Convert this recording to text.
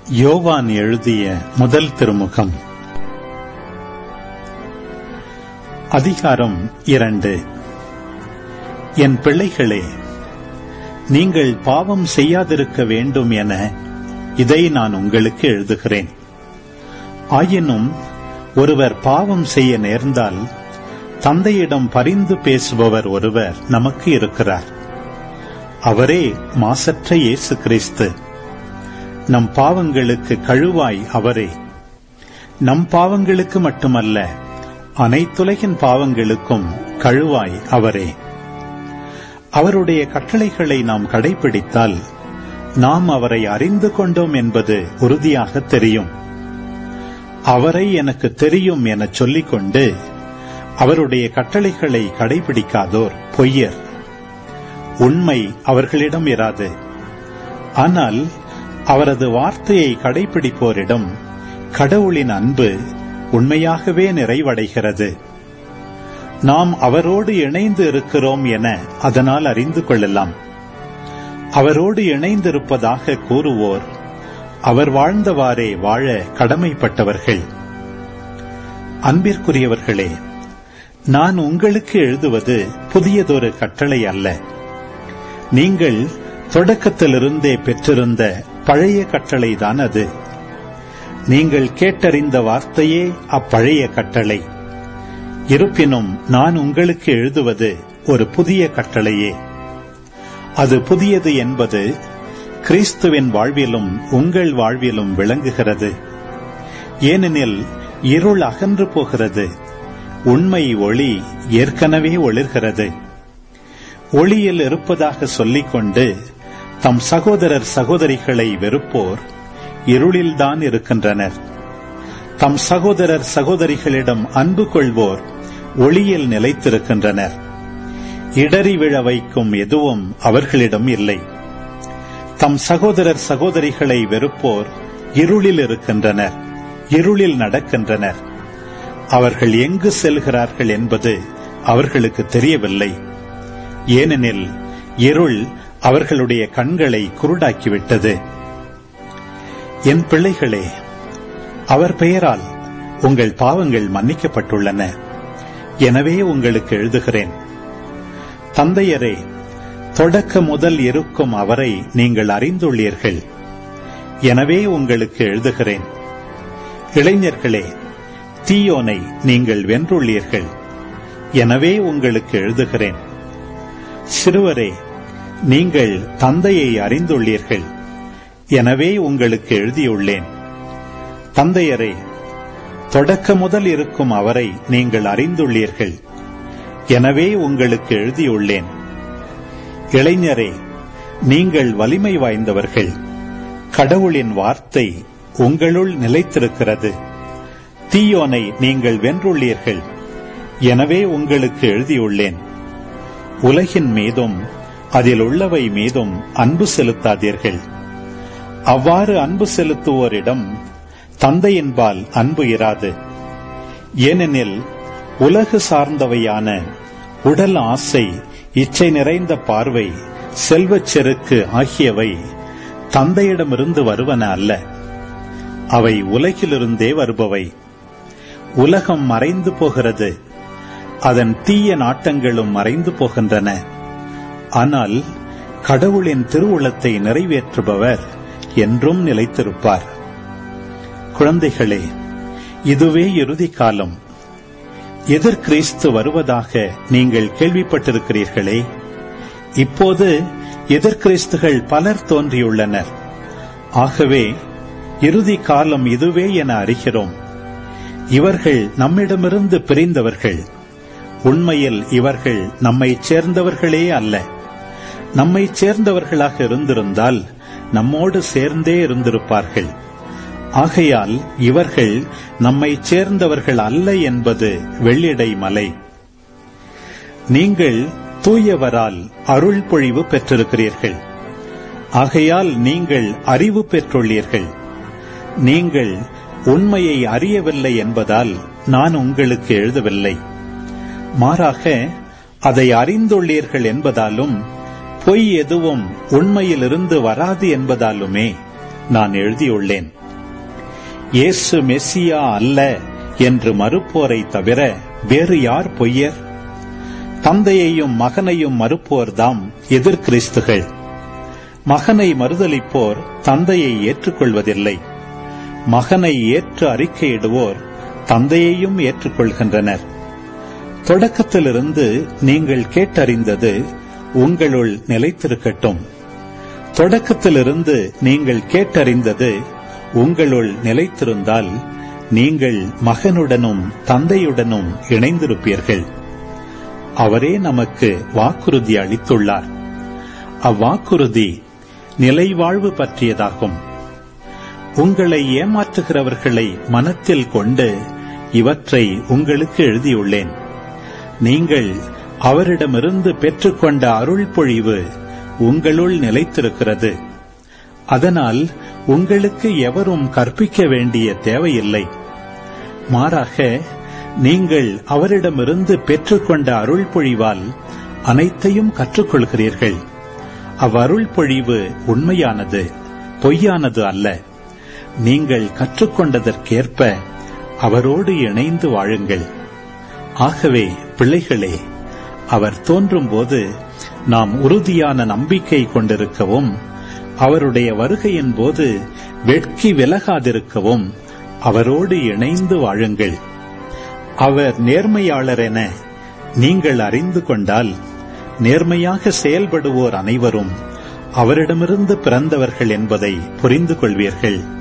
யோவான் எழுதிய முதல் திருமுகம் அதிகாரம் இரண்டு என் பிள்ளைகளே நீங்கள் பாவம் செய்யாதிருக்க வேண்டும் என இதை நான் உங்களுக்கு எழுதுகிறேன் ஆயினும் ஒருவர் பாவம் செய்ய நேர்ந்தால் தந்தையிடம் பரிந்து பேசுபவர் ஒருவர் நமக்கு இருக்கிறார் அவரே மாசற்ற இயேசு கிறிஸ்து நம் பாவங்களுக்கு கழுவாய் அவரே நம் பாவங்களுக்கு மட்டுமல்ல அனைத்துலகின் பாவங்களுக்கும் கழுவாய் அவரே அவருடைய கட்டளைகளை நாம் கடைபிடித்தால் நாம் அவரை அறிந்து கொண்டோம் என்பது உறுதியாக தெரியும் அவரை எனக்கு தெரியும் என சொல்லிக்கொண்டு அவருடைய கட்டளைகளை கடைபிடிக்காதோர் பொய்யர் உண்மை அவர்களிடம் இராது ஆனால் அவரது வார்த்தையை கடைபிடிப்போரிடம் கடவுளின் அன்பு உண்மையாகவே நிறைவடைகிறது நாம் அவரோடு இணைந்து இருக்கிறோம் என அதனால் அறிந்து கொள்ளலாம் அவரோடு இணைந்திருப்பதாக கூறுவோர் அவர் வாழ்ந்தவாறே வாழ கடமைப்பட்டவர்கள் அன்பிற்குரியவர்களே நான் உங்களுக்கு எழுதுவது புதியதொரு கட்டளை அல்ல நீங்கள் தொடக்கத்திலிருந்தே பெற்றிருந்த பழைய கட்டளைதான் அது நீங்கள் கேட்டறிந்த வார்த்தையே அப்பழைய கட்டளை இருப்பினும் நான் உங்களுக்கு எழுதுவது ஒரு புதிய கட்டளையே அது புதியது என்பது கிறிஸ்துவின் வாழ்விலும் உங்கள் வாழ்விலும் விளங்குகிறது ஏனெனில் இருள் அகன்று போகிறது உண்மை ஒளி ஏற்கனவே ஒளிர்கிறது ஒளியில் இருப்பதாக சொல்லிக்கொண்டு தம் சகோதரர் சகோதரிகளை வெறுப்போர் இருளில்தான் இருக்கின்றனர் தம் சகோதரர் சகோதரிகளிடம் அன்பு கொள்வோர் ஒளியில் நிலைத்திருக்கின்றனர் இடறி விழ வைக்கும் எதுவும் அவர்களிடம் இல்லை தம் சகோதரர் சகோதரிகளை வெறுப்போர் இருளில் இருக்கின்றனர் இருளில் நடக்கின்றனர் அவர்கள் எங்கு செல்கிறார்கள் என்பது அவர்களுக்கு தெரியவில்லை ஏனெனில் இருள் அவர்களுடைய கண்களை குருடாக்கிவிட்டது என் பிள்ளைகளே அவர் பெயரால் உங்கள் பாவங்கள் மன்னிக்கப்பட்டுள்ளன எனவே உங்களுக்கு எழுதுகிறேன் தந்தையரே தொடக்க முதல் இருக்கும் அவரை நீங்கள் அறிந்துள்ளீர்கள் எனவே உங்களுக்கு எழுதுகிறேன் இளைஞர்களே தீயோனை நீங்கள் வென்றுள்ளீர்கள் எனவே உங்களுக்கு எழுதுகிறேன் சிறுவரே நீங்கள் தந்தையை அறிந்துள்ளீர்கள் எனவே உங்களுக்கு எழுதியுள்ளேன் தந்தையரே தொடக்க முதல் இருக்கும் அவரை நீங்கள் அறிந்துள்ளீர்கள் எனவே உங்களுக்கு எழுதியுள்ளேன் இளைஞரே நீங்கள் வலிமை வாய்ந்தவர்கள் கடவுளின் வார்த்தை உங்களுள் நிலைத்திருக்கிறது தீயோனை நீங்கள் வென்றுள்ளீர்கள் எனவே உங்களுக்கு எழுதியுள்ளேன் உலகின் மீதும் அதில் உள்ளவை மீதும் அன்பு செலுத்தாதீர்கள் அவ்வாறு அன்பு செலுத்துவோரிடம் தந்தையின்பால் அன்பு இராது ஏனெனில் உலகு சார்ந்தவையான உடல் ஆசை இச்சை நிறைந்த பார்வை செல்வச் செருக்கு ஆகியவை தந்தையிடமிருந்து வருவன அல்ல அவை உலகிலிருந்தே வருபவை உலகம் மறைந்து போகிறது அதன் தீய நாட்டங்களும் மறைந்து போகின்றன ஆனால் கடவுளின் திருவுளத்தை நிறைவேற்றுபவர் என்றும் நிலைத்திருப்பார் குழந்தைகளே இதுவே இறுதி காலம் எதிர் கிறிஸ்து வருவதாக நீங்கள் கேள்விப்பட்டிருக்கிறீர்களே இப்போது எதிர்கிறிஸ்துகள் பலர் தோன்றியுள்ளனர் ஆகவே இறுதி காலம் இதுவே என அறிகிறோம் இவர்கள் நம்மிடமிருந்து பிரிந்தவர்கள் உண்மையில் இவர்கள் நம்மை சேர்ந்தவர்களே அல்ல நம்மை சேர்ந்தவர்களாக இருந்திருந்தால் நம்மோடு சேர்ந்தே இருந்திருப்பார்கள் ஆகையால் இவர்கள் நம்மை சேர்ந்தவர்கள் அல்ல என்பது வெள்ளிடை மலை நீங்கள் தூயவரால் அருள் பொழிவு பெற்றிருக்கிறீர்கள் ஆகையால் நீங்கள் அறிவு பெற்றுள்ளீர்கள் நீங்கள் உண்மையை அறியவில்லை என்பதால் நான் உங்களுக்கு எழுதவில்லை மாறாக அதை அறிந்துள்ளீர்கள் என்பதாலும் பொய் எதுவும் உண்மையிலிருந்து வராது என்பதாலுமே நான் எழுதியுள்ளேன் இயேசு மெஸ்ஸியா அல்ல என்று மறுப்போரை தவிர வேறு யார் பொய்யர் தந்தையையும் மகனையும் மறுப்போர்தாம் எதிர்கிறிஸ்துகள் மகனை மறுதலிப்போர் தந்தையை ஏற்றுக்கொள்வதில்லை மகனை ஏற்று அறிக்கையிடுவோர் தந்தையையும் ஏற்றுக்கொள்கின்றனர் தொடக்கத்திலிருந்து நீங்கள் கேட்டறிந்தது உங்களுள் நிலைத்திருக்கட்டும் தொடக்கத்திலிருந்து நீங்கள் கேட்டறிந்தது உங்களுள் நிலைத்திருந்தால் நீங்கள் மகனுடனும் தந்தையுடனும் இணைந்திருப்பீர்கள் அவரே நமக்கு வாக்குறுதி அளித்துள்ளார் அவ்வாக்குறுதி நிலைவாழ்வு பற்றியதாகும் உங்களை ஏமாற்றுகிறவர்களை மனத்தில் கொண்டு இவற்றை உங்களுக்கு எழுதியுள்ளேன் நீங்கள் அவரிடமிருந்து பெற்றுக்கொண்ட அருள் பொழிவு உங்களுள் நிலைத்திருக்கிறது அதனால் உங்களுக்கு எவரும் கற்பிக்க வேண்டிய தேவையில்லை மாறாக நீங்கள் அவரிடமிருந்து பெற்றுக்கொண்ட அருள் பொழிவால் அனைத்தையும் கற்றுக்கொள்கிறீர்கள் அவ்வருள் பொழிவு உண்மையானது பொய்யானது அல்ல நீங்கள் கற்றுக்கொண்டதற்கேற்ப அவரோடு இணைந்து வாழுங்கள் ஆகவே பிள்ளைகளே அவர் தோன்றும்போது நாம் உறுதியான நம்பிக்கை கொண்டிருக்கவும் அவருடைய வருகையின் போது வெட்கி விலகாதிருக்கவும் அவரோடு இணைந்து வாழுங்கள் அவர் நேர்மையாளர் என நீங்கள் அறிந்து கொண்டால் நேர்மையாக செயல்படுவோர் அனைவரும் அவரிடமிருந்து பிறந்தவர்கள் என்பதை புரிந்து கொள்வீர்கள்